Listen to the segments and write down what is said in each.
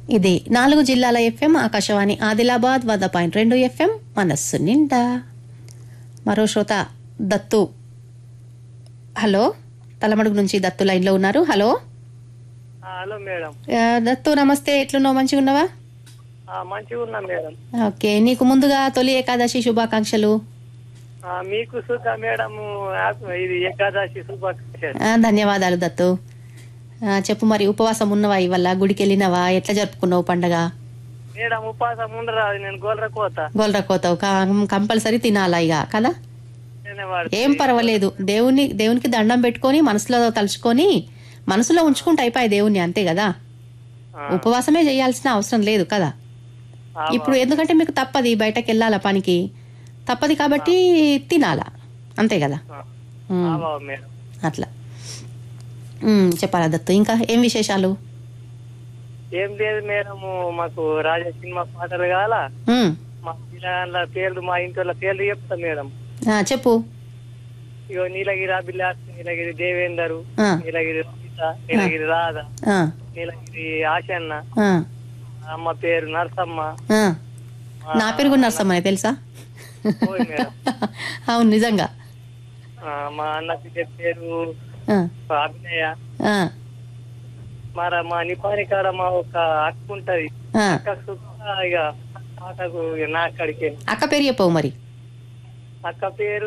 ఇది నాలుగు జిల్లాల ఎఫ్ఎం ఆకాశవాణి ఆదిలాబాద్ వంద పాయింట్ రెండు ఎఫ్ఎం మనస్సు నిండా మరో శ్రోత దత్తు హలో తలమడుగు నుంచి దత్తు లైన్లో ఉన్నారు హలో ఆ, హలో మేడం ఆ, దత్తు నమస్తే ఎట్లున్నావు మంచిగా ఉన్నావా ఆ, మంచిగా ఉన్నా మేడం ఓకే నీకు ముందుగా తొలి ఏకాదశి శుభాకాంక్షలు ఆ, మీకు సుధా మేడం ఇది ఏకాదశి శుభాకాంక్షలు ఆ, ధన్యవాదాలు దత్తు ఆ, చెప్పు మరి ఉపవాసం ఉన్నవా ఇవల్ల గుడికి వెళ్ళినవా ఎట్లా జరుపుకున్నావు పండగ మేడం ఉపాసం ఉండరా నేను గోల్ర కోత గోల్ర కోతావు కంపల్సరీ తినాలా ఇక కదా నేనే వాడు ఏం పర్వాలేదు దేవుని దేవునికి దండం పెట్టుకొని మనసులో తలుచుకొని మనసులో ఉంచుకుంటే అయిపోయి దేవుణ్ణి అంతే కదా ఆ, ఉపవాసమే చేయాల్సిన అవసరం లేదు కదా ఆ, ఇప్పుడు ఎందుకంటే మీకు తప్పది బయటకు వెళ్ళాలా పనికి తప్పది కాబట్టి తినాలా అంతే కదా ఆ, ఉమ్, ఆ, బావ మేడం అట్లా ఉమ్, చెప్పాలా దత్తు ఇంకా ఏం విశేషాలు ఏం లేదు మేడం మాకు రాజా సినిమా పాటలు కావాలా ఉమ్, మా పిల్లల పేర్లు మా ఇంటి వాళ్ళ పేర్లు చెప్తా మేడం ఆ, చెప్పు ఇగో నీలగిరి అభిలాష్ నీలగిరి దేవేందరు ఆ, నీలగిరి సీత నీలగిరి రాధ ఆ, నీలగిరి ఆశన్న ఆ, అమ్మ పేరు నరసమ్మ ఆ. నా పేరు కూడా నరసమ్మనే తెలుసా ఓయ్ మేడం అవును నిజంగా ఆ, మా అన్న బిడ్డ పేరు ఆ, అభినయ ఆ, మరి మా నిపాని కాడ మా ఒక అక్క ఉంటది ఆ. అక్క సుఖ ఇక పాటకు ఇక నా అక్కడికి అక్క పేరు చెప్పవు మరి అక్క పేరు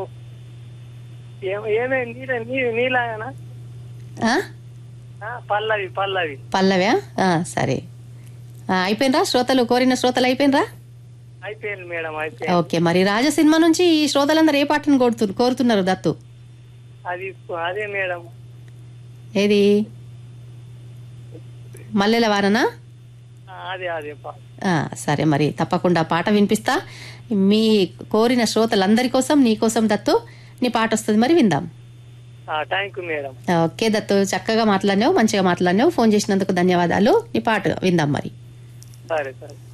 ఏం- ఏమే నీల నీ- నీలాగనా ఆ? ఆ, పల్లవి పల్లవి పల్లవ్యా ఆ, సరే ఆ, అయిపోయినరా శ్రోతలు కోరిన శ్రోతలు అయిపోయినరా అయిపోయింది మేడం అయిపోయింది ఓకే మరి రాజ సినిమా నుంచి ఈ శ్రోతలందరూ ఏ పాటను కోరుతు కోరుతున్నారు దత్తు అది అదే మేడం ఏది మల్లెల వారనా ఆ, అదే అదే పా- ఆ, సరే మరి తప్పకుండా పాట వినిపిస్తా మీ కోరిన శ్రోతలందరి కోసం నీ కోసం దత్తు నీ పాట వస్తుంది మరి విందాం thank you madam okay Dattu చక్కగా మాట్లాడినావు మంచిగా మాట్లాడినావు ఫోన్ చేసినందుకు ధన్యవాదాలు నీ పాట విందాం మరి సరే సరే